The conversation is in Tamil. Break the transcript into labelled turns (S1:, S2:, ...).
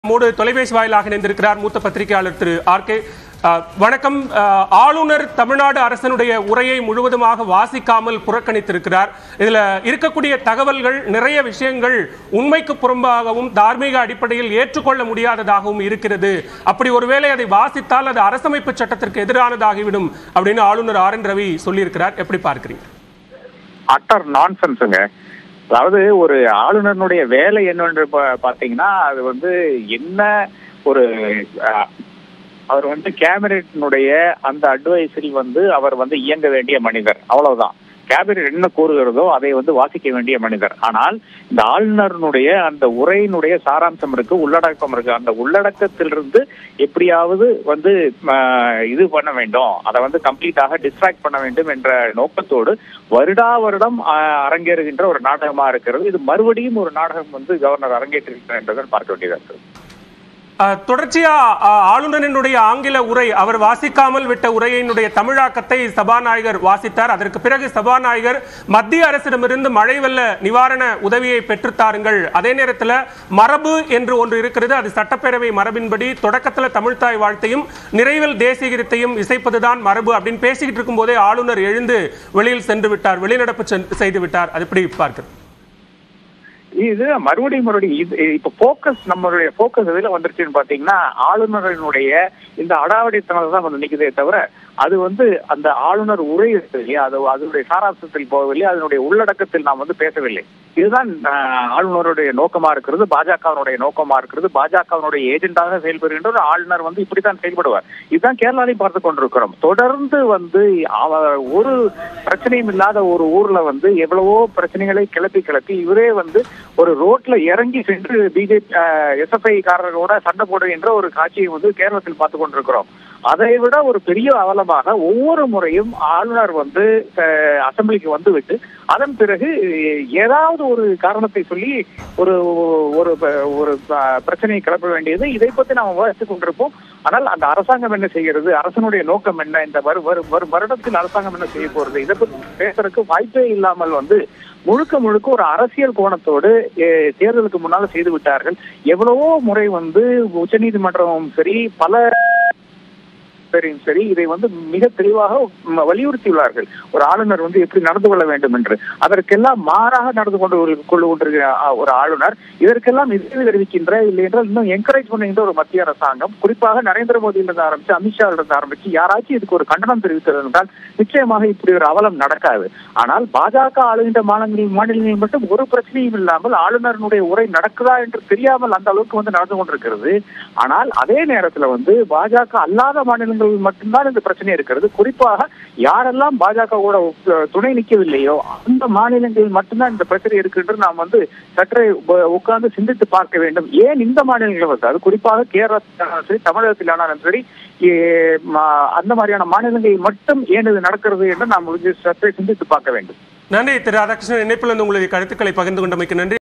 S1: மூடு தொலைபேசி வாயிலாக இணைந்திருக்கிறார் மூத்த பத்திரிகையாளர் திரு ஆர் கே வணக்கம் அஹ், ஆளுநர் தமிழ்நாடு அரசனுடைய உரையை முழுவதுமாக வாசிக்காமல் புறக்கணித்திருக்கிறார் இதுல இருக்கக்கூடிய தகவல்கள் நிறைய விஷயங்கள் உண்மைக்கு புறம்பாகவும் தார்மீக அடிப்படையில் ஏற்றுக்கொள்ள முடியாததாகவும் இருக்கிறது அப்படி ஒருவேளை அதை வாசித்தால் அது அரசமைப்பு சட்டத்திற்கு எதிரானதாகிவிடும் அப்படின்னு ஆளுநர் ஆர் என் ரவி சொல்லியிருக்கிறார் எப்படி பார்க்கிறீங்க
S2: அட்டர் நான்சென்ஸுங்க அதாவது ஒரு ஆளுநருடைய வேலை என்னன்னு பா- பாத்தீங்கன்னா அது வந்து என்ன ஒரு அஹ், அவர் வந்து கேபினெட்டினுடைய அந்த அட்வைஸில் வந்து அவர் வந்து இயங்க வேண்டிய மனிதர் அவ்வளவுதான் கேபினெட் என்ன கூறுகிறதோ அதை வந்து வாசிக்க வேண்டிய மனிதர் ஆனால் இந்த ஆளுநருடைய அந்த உரையினுடைய சாராம்சம் இருக்கு உள்ளடக்கம் இருக்கு அந்த உள்ளடக்கத்திலிருந்து எப்படியாவது வந்து ஆஹ், இது பண்ண வேண்டும் அதை வந்து கம்ப்ளீட்டாக டிஸ்ட்ராக்ட் பண்ண வேண்டும் என்ற நோக்கத்தோடு வருடா வருடம் ஆஹ், அரங்கேறுகின்ற ஒரு நாடகமா இருக்கிறது இது மறுபடியும் ஒரு நாடகம் வந்து கவர்னர் அரங்கேற்றிருக்கிறார் என்றதை பார்க்க வேண்டியதா இருக்கு
S1: அஹ், தொடர்ச்சியா அஹ், ஆளுநரினுடைய ஆங்கில உரை அவர் வாசிக்காமல் விட்ட உரையினுடைய தமிழாக்கத்தை சபாநாயகர் வாசித்தார் அதற்கு பிறகு சபாநாயகர் மத்திய அரசிடமிருந்து மழை வெள்ள நிவாரண உதவியை பெற்றுத்தாருங்கள் அதே நேரத்தில் மரபு என்று ஒன்று இருக்கிறது அது சட்டப்பேரவை மரபின்படி தொடக்கத்தில் தமிழ்த்தாய் வாழ்த்தையும் நிறைவில் தேசிய கீதத்தையும் இசைப்பதுதான் மரபு அப்படின்னு பேசிக்கிட்டு இருக்கும்போதே ஆளுநர் எழுந்து வெளியில் சென்று விட்டார் வெளிநடப்பு சென்- செய்து விட்டார் அது எப்படி பார்க்கிறது
S2: இது மறுபடியும் மறுபடியும் இது இப்ப போக்கஸ் நம்மளுடைய போக்கஸ் எதுல வந்துருச்சுன்னு பாத்தீங்கன்னா ஆளுநரினுடைய இந்த அடாவடித்தனம் தான் வந்து நிக்குதே தவிர அது வந்து அந்த ஆளுநர் உரை இருக்கு இல்லையா அது அதனுடைய சாராம்சத்தில் போகவில்லை அதனுடைய உள்ளடக்கத்தில் நாம் வந்து பேசவில்லை இதுதான் ஆஹ், ஆளுநருடைய நோக்கமா இருக்கிறது பாஜகவினுடைய நோக்கமா இருக்கிறது பாஜகவினுடைய ஏஜெண்டாக செயல்படுகின்ற ஒரு ஆளுநர் வந்து இப்படித்தான் செயல்படுவார் இதுதான் கேரளாவையும் பார்த்து கொண்டிருக்கிறோம் தொடர்ந்து வந்து அவர் ஒரு பிரச்சனையும் இல்லாத ஒரு ஊர்ல வந்து எவ்வளவோ பிரச்சனைகளை கிளப்பி கிளப்பி இவரே வந்து ஒரு ரோட்ல இறங்கி சென்று பிஜேபி எஸ்எஃப்ஐ காரர்களோட சண்டை போடுகின்ற ஒரு காட்சியை வந்து கேரளத்தில் பார்த்து கொண்டிருக்கிறோம் அதை விட ஒரு பெரிய அவலமாக ஒவ்வொரு முறையும் ஆளுநர் வந்து அஹ், அசெம்பிளிக்கு வந்து விட்டு அதன் பிறகு ஏதாவது ஒரு காரணத்தை சொல்லி ஒரு ஒரு ஒரு அஹ், பிரச்சனையை கிளப்ப வேண்டியது இதை பத்தி நாம் விவாதித்துக் கொண்டிருப்போம் ஆனால் அந்த அரசாங்கம் என்ன செய்கிறது அரசனுடைய நோக்கம் என்ன இந்த வரும் வரும் வரும் வருடத்தில் அரசாங்கம் என்ன செய்ய போறது இதை பத்தி பேசுறதுக்கு வாய்ப்பே இல்லாமல் வந்து முழுக்க முழுக்க ஒரு அரசியல் கோணத்தோடு அஹ், தேர்தலுக்கு முன்னால செய்து விட்டார்கள் எவ்வளவோ முறை வந்து உச்சநீதிமன்றமும் சரி பல சரியும் சரி இதை வந்து மிக தெளிவாக ம- வலியுறுத்தியுள்ளார்கள் ஒரு ஆளுநர் வந்து எப்படி நடந்து கொள்ள வேண்டும் என்று அதற்கெல்லாம் மாறாக நடந்து கொண்டு ஒரு- கொண்டு கொண்டிருக்கிற ஆ- ஒரு ஆளுநர் இதற்கெல்லாம் எதிர்ப்பு தெரிவிக்கின்ற இல்லை என்றால் இன்னும் என்கரேஜ் பண்ணுகின்ற ஒரு மத்திய அரசாங்கம் குறிப்பாக நரேந்திர மோடியிலிருந்து ஆரம்பிச்சு அமித்ஷாவிலிருந்து ஆரம்பிச்சு யாராச்சும் இதுக்கு ஒரு கண்டனம் தெரிவித்தது என்றால் நிச்சயமாக இப்படி ஒரு அவலம் நடக்காது ஆனால் பாஜக ஆளுகின்ற மாநிலங்களில் மாநிலங்களில் மட்டும் ஒரு பிரச்சனையும் இல்லாமல் ஆளுநருடைய உரை நடக்குதா என்று தெரியாமல் அந்த அளவுக்கு வந்து நடந்து கொண்டிருக்கிறது ஆனால் அதே நேரத்துல வந்து பாஜக அல்லாத மாநிலங்களில் மட்டும்தான் இந்த பிரச்சனை இருக்கிறது குறிப்பாக யாரெல்லாம் பாஜகவோட உ- துணை நிற்கவில்லையோ அந்த மாநிலங்களில் மட்டும்தான் இந்த பிரச்சனை இருக்குன்று நாம் வந்து சற்றே உ- உட்கார்ந்து சிந்தித்து பார்க்க வேண்டும் ஏன் இந்த மாநிலங்கள் வந்து அது குறிப்பாக கேரளத்திலானாலும் சரி தமிழகத்திலானாலும் சரி ஏ, ம- அந்த மாதிரியான மாநிலங்களில் மட்டும் ஏன் இது நடக்கிறது என்று நாம் வந்து சற்றே சிந்தித்து பார்க்க வேண்டும்
S1: நன்றி திரு ராதாகிருஷ்ணன் இணைப்பில் இருந்து உங்களுடைய கருத்துக்களை பகிர்ந்து கொண்டமைக்கு நன்றி